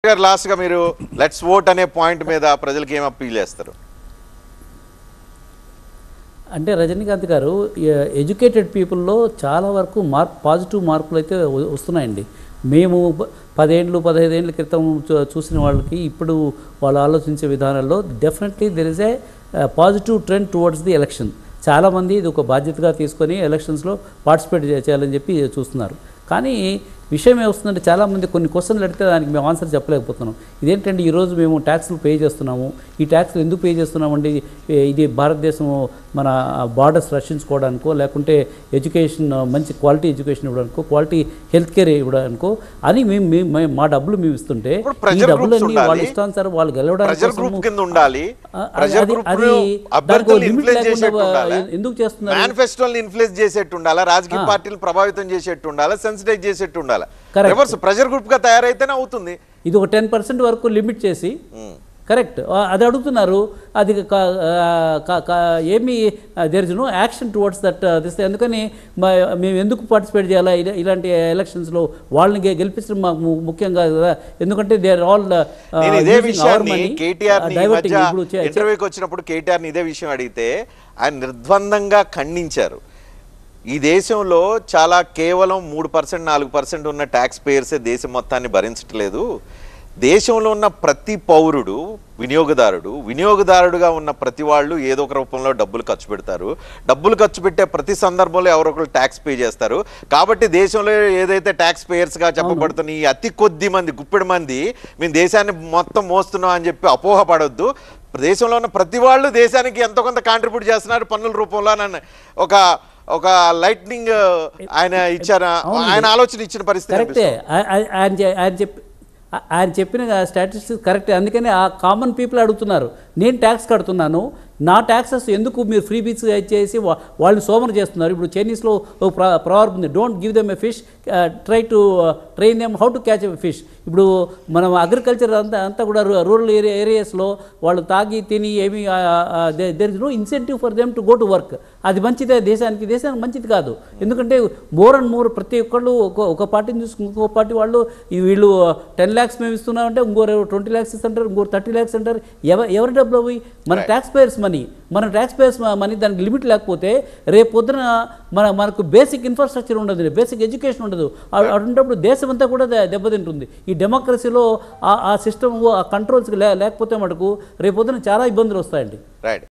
గారు లాస్ట్ గా మీరు లెట్స్ ఓట్ అనే పాయింట్ మీద ప్రజలకి ఏం అప్పీల్ చేస్తారు అంటే రజనీకాంత్ గారు ఎడ్యుకేటెడ్ పీపుల్లో చాలా వరకు మార్క్ పాజిటివ్ మార్కులు అయితే వ- వస్తున్నాయండి మేము ప- పదేండ్లు పదహైదేండ్ల క్రితం చూ- చూసిన వాళ్ళకి ఇప్పుడు వాళ్ళు ఆలోచించే విధానాల్లో definitely there is a positive trend towards the election చాలామంది ఇది ఒక బాధ్యతగా తీసుకొని ఎలక్షన్స్లో పార్టిసిపేట్ చే- చేయాలని చెప్పి చూస్తున్నారు కానీ విషయం ఏమొస్తుందంటే చాలామంది కొన్ని క్వశ్చన్లు అడిగితే దానికి మేము ఆన్సర్ చెప్పలేకపోతున్నాం ఇదేంటంటే ఈరోజు మేము ట్యాక్స్లు పే చేస్తున్నాము ఈ ట్యాక్స్లు ఎందుకు పే చేస్తున్నామండి ఏ- ఇది భారతదేశం మన బార్డర్స్ రక్షించుకోవడానికో లేకుంటే ఎడ్యుకేషన్ మంచి క్వాలిటీ ఎడ్యుకేషన్ ఇవ్వడానికో క్వాలిటీ హెల్త్ కేర్ ఇవ్వడానికో అని మేము మేము మేము- మా డబ్బులు మేము ఇస్తుంటే ఇప్పుడు ఈ pressure groups డబ్బులన్నీ వాళ్ళ ఉండాలి. ఇష్టానుసారం వాళ్ళు గెలవడానికి ప్రెజర్ గ్రూప్ కోసము- కింద ఉండాలి ఆ, అది- ప్రెజర్ అది- గ్రూప్ అది దానికి అభ్యర్థులను limit ఇన్ఫ్లుయెన్స్ లేకుండా చేసేట్టు ఉండాలి ఎందుకు చేస్తున్నారు? మేనిఫెస్టోని ఇన్ఫ్లుయెన్స్ చేసేట్టు ఉండాలా రాజకీయ పార్టీలు ప్రభావితం చేసేట్టు ఉండాలా సెన్సిటైజ్ చేసేట్టు ఉండాలా Correct. రివర్స్ ప్రెజర్ గ్రూప్ గా తయారైతేనే అవుతుంది ఇది ఒక టెన్ పర్సెంట్ వరకు లిమిట్ చేసి కరెక్ట్ అది అడుగుతున్నారు అది క- ఆ, క- క- ఏమి there is no action towards that this ఎందుకని మ- మేము ఎందుకు పార్టిసిపేట్ చేయాలా ఇలా- ఇలాంటి ఎలక్షన్స్లో వాళ్ళని గె- గెలిపించడం మాకు ము- ముఖ్యంగా కదా ఎందుకంటే దే ఆర్ ఆల్ నేను ఇదే విషయాన్ని కేటీఆర్ ని ఈ డైవర్టింగ్ మధ్య ఇప్పుడు చే- ఇంటర్వ్యూకి వచ్చినప్పుడు కేటీఆర్ ని ఇదే విషయం అడిగితే ఆయన నిర్ద్వందంగా ఖండించారు ఈ దేశంలో చాలా కేవలం మూడు పర్సెంట్ నాలుగు పర్సెంట్ ఉన్న ట్యాక్స్ పేయర్సే దేశం మొత్తాన్ని భరించట్లేదు దేశంలో ఉన్న ప్రతి పౌరుడు వినియోగదారుడు వినియోగదారుడుగా ఉన్న ప్రతి వాళ్ళు ఏదో ఒక రూపంలో డబ్బులు ఖర్చు పెడతారు డబ్బులు ఖర్చు పెట్టే ప్రతి సందర్భంలో ఎవరో ఒకరు ట్యాక్స్ పే చేస్తారు కాబట్టి దేశంలో ఏదైతే ట్యాక్స్ పేయర్స్గా చెప్పబడుతున్న ఈ అతి కొద్ది మంది గుప్పెడు మంది మేము దేశాన్ని మొత్తం మోస్తున్నాం అని చెప్పి అపోహపడొద్దు దేశంలో ఉన్న ప్రతి వాళ్ళు దేశానికి ఎంతో కొంత కాంట్రిబ్యూట్ చేస్తున్నారు పన్నుల రూపంలో నన్ను ఒక ఒక లైట్నింగ్ ఆయన ఇచ్చారు ఆయన ఆలోచన ఇచ్చిన పరిస్థితి కరెక్టే ఆ- ఆ- ఆయన చె- ఆయన చెప్పి ఆ- ఆయన చెప్పిన స్టాటిస్టిక్స్ కరెక్టే అందుకని ఆ కామన్ పీపుల్ అడుగుతున్నారు నేను ట్యాక్స్ కడుతున్నాను నా ట్యాక్సెస్ ఎందుకు మీరు ఫ్రీ బీచ్ ఇచ్చేసి వా- వాళ్ళు సోమరు చేస్తున్నారు ఇప్పుడు చైనీస్లో ఒక ప్రవర్బ్ ఉంది don't give them a fish try to train them how to catch a fish ఇప్పుడు మనం అగ్రికల్చర్ అంతా అంతా కూడా రూరల్ ఏరియా ఏరియాస్లో వాళ్ళు తాగి తిని ఏమి there is no incentive for them to go to work అది మంచిదే దేశానికి దేశానికి మంచిది కాదు ఎందుకంటే మోర్ అండ్ మోర్ ప్రతి ఒక్కళ్ళు ఒక ఒక పార్టీని చూసుకుని ఇంకో పార్టీ వాళ్ళు ఈ వీళ్ళు టెన్ ల్యాక్స్ మేము ఇస్తున్నామంటే ఇంకోరు ట్వంటీ ల్యాక్స్ ఇస్తుంటారు ఇంకోరు థర్టీ ల్యాక్స్ అంటారు ఎవ ఎవరి డబ్బులు అవి మన ట్యాక్స్ పేయర్స్ మనీ మన ట్యాక్స్ పేయర్స్ మనీ దానికి లిమిట్ లేకపోతే రేపు పొద్దున మన మనకు బేసిక్ ఇన్ఫ్రాస్ట్రక్చర్ ఉండదు బేసిక్ ఎడ్యుకేషన్ ఉండదు అ- అటువంటిప్పుడు దేశం అంతా కూడా దె- దెబ్బతింటుంది ఈ డెమోక్రసీలో ఆ- ఆ సిస్టమ్ ఆ కంట్రోల్స్ లేకపోతే మటుకు రేపు పొద్దున చాలా ఇబ్బందులు వస్తాయండి రైట్